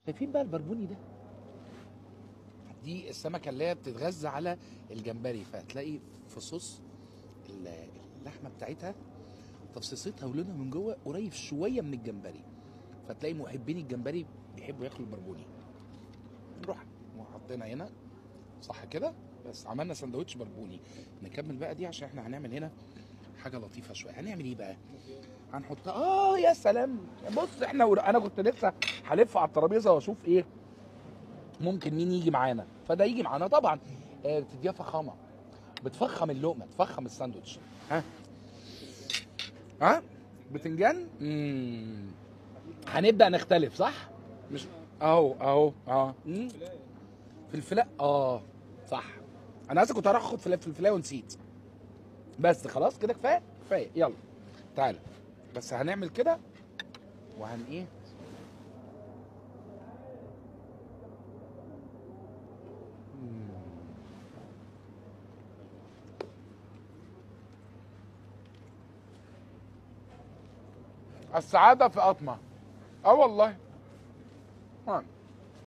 شايفين بقى البربوني ده دي السمكه اللي هي بتتغذى على الجمبري فهتلاقي في صوص ال- اللحمه بتاعتها تفصيصتها ولونها من جوه قريب شويه من الجمبري فتلاقي محبين الجمبري بيحبوا ياكلوا البربوني نروح حطينا هنا صح كده بس عملنا سندوتش بربوني نكمل بقى دي عشان احنا هنعمل هنا حاجه لطيفه شويه هنعمل ايه بقى هنحطها اه يا سلام بص احنا ور... انا كنت لسه هلف على الترابيزه واشوف ايه ممكن مين يجي معانا فده يجي معانا طبعا آه بتديها فخامه بتفخم اللقمه تفخم الساندوتش ها ها بتنجان مم. هنبدا نختلف صح مش اهو اهو اه مم. فلفلاء اه صح انا اصلا كنت هروح اخد فلفل فلفلايه ونسيت بس خلاص كده كفايه كفايه يلا تعالى بس هنعمل كده وهن ايه مم. السعادة في قطمة اه والله آه.